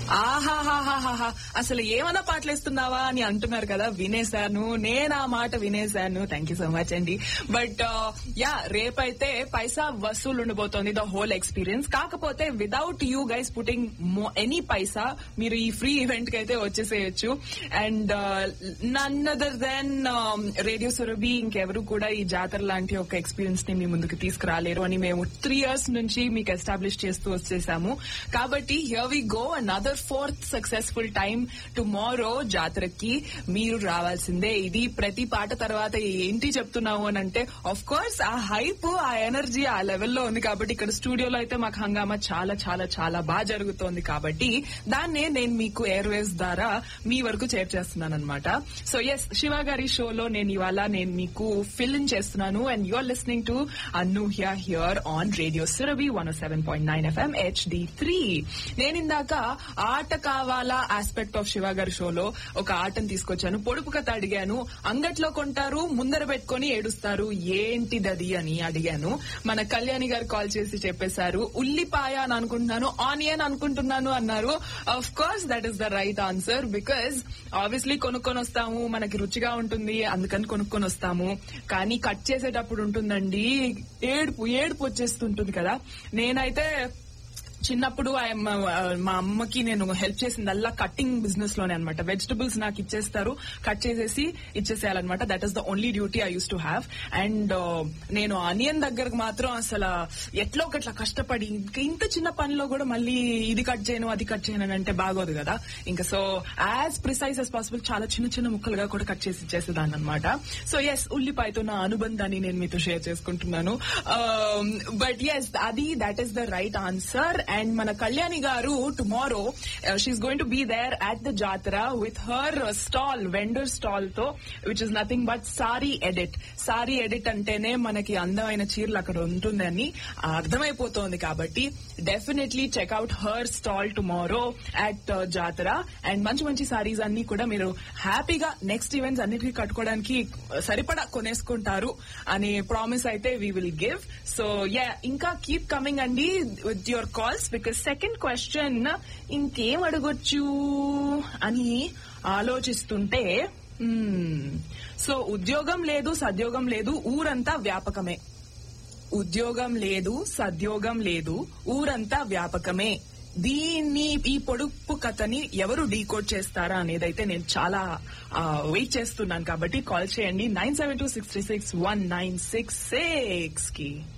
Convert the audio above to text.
ఆహాహాహాహా అసలు ఏమన్నా పాటలేస్తున్నావా అని అంటున్నారు కదా వినేశాను నేను ఆ మాట వినేశాను థ్యాంక్ యూ సో మచ్ అండి బట్ యా రేపైతే పైసా వసూలు ఉండబోతోంది ద హోల్ ఎక్స్పీరియన్స్ కాకపోతే without you guys putting any paisa మీరు ఈ ఫ్రీ ఈవెంట్ కి అయితే వచ్చేసేయచ్చు and none other than radio Surabhi ఇంకెవరు కూడా ఈ జాతర లాంటి ఒక ఎక్స్పీరియన్స్ ని మీ ముందుకు తీసుకురాలేరు అని మేము త్రీ ఇయర్స్ నుంచి మీకు ఎస్టాబ్లిష్ చేస్తూ వచ్చేసాము కాబట్టి here we go another fourth successful time tomorrow జాతరకి మీరు రావాల్సిందే ఇది ప్రతి పాట తర్వాత ఏంటి చెప్తున్నాము అని అంటే ఆఫ్ కోర్స్ ఆ హైప్ ఆ ఎనర్జీ ఆ లెవెల్లో ఉంది కాబట్టి ఇక్కడ స్టూడియోలో అయితే మాకు హంగామా చాలా చాలా చాలా బాగా జరుగుతోంది కాబట్టి దాన్నే నేను మీకు ఎయిర్వేస్ ద్వారా మీ వరకు చేర్చేస్తున్నాను అనమాట సో ఎస్ శివ గారి షోలో నేను ఇవాళ నేను మీకు ఫిల్ ఇన్ చేస్తున్నాను and you're listening to Annuhya here on radio Surabhi one seven point nine FM HD three నేను ఇందాక ఆట కావాలా ఆస్పెక్ట్ ఆఫ్ శివ గారి షోలో ఒక ఆటను తీసుకొచ్చాను పొడుపు కథ అడిగాను అంగట్లో కొంటారు ముందర పెట్టుకొని ఏడుస్తారు ఏంటిదది అని అడిగాను మన కళ్యాణి గారు కాల్ చేసి చెప్పేశారు ఉల్లిపాయ అని అనుకుంటున్నాను ఆనియన్ అనుకుంటున్నాను అన్నారు of course that is the right answer because obviously కొనుక్కొని వస్తాము మనకి రుచిగా ఉంటుంది అందుకని కొనుక్కొని వస్తాము కానీ కట్ చేసేటప్పుడు ఉంటుందండి ఏడుపు ఏడుపు వచ్చేస్తుంటుంది కదా నేనైతే చిన్నప్పుడు I- మా మా అమ్మకి నేను హెల్ప్ చేసిందల్లా కటింగ్ బిజినెస్ లోనే అనమాట వెజిటబుల్స్ నాకు ఇచ్చేస్తారు కట్ చేసేసి ఇచ్చేసేయాలన్నమాట that is the only duty I used to have and నేను ఆనియన్ దగ్గరకు మాత్రం అసలు ఎట్లా ఒకట్లా కష్టపడి ఇంకా ఇంత చిన్న పనిలో కూడా మళ్ళీ ఇది కట్ చేయను అది కట్ చేయను అని అంటే బాగోదు కదా ఇంకా so as precise as possible చాలా చిన్న చిన్న ముక్కలుగా కూడా కట్ చేసి ఇచ్చేసేదాన్ని అనమాట సో ఎస్ ఉల్లిపాయతో నా అనుబంధాన్ని నేను మీతో షేర్ చేసుకుంటున్నాను బట్ ఎస్ అది that is the right answer and మన Kalyani garu tomorrow she's going to be there at the jatara with her stall vendor stall తో which is nothing but sari edit sari edit అంటేనే మనకి అందమైన చీరలు అక్కడ ఉంటుందని అర్థమైపోతోంది కాబట్టి definitely check out her stall tomorrow at jatara and మంచి మంచి సారీస్ అన్ని కూడా మీరు హ్యాపీగా నెక్స్ట్ ఈవెంట్స్ అన్నిటికీ కట్టుకోవడానికి సరిపడా కొనేసుకుంటారు అనే ప్రామిస్ అయితే we will give so yeah ఇంకా కీప్ కమింగ్ అండి with your calls because second question ఇంకేం అడగొచ్చు అని ఆలోచిస్తుంటే సో ఉద్యోగం లేదు సద్యోగం లేదు ఊరంతా వ్యాపకమే ఉద్యోగం లేదు సద్యోగం లేదు ఊరంతా వ్యాపకమే దీన్ని ఈ పొడుపు కథని ఎవరు డీకోడ్ చేస్తారా అనేదైతే నేను చాలా వెయిట్ చేస్తున్నాను కాబట్టి కాల్ చేయండి nine seven two six three six one nine six six కి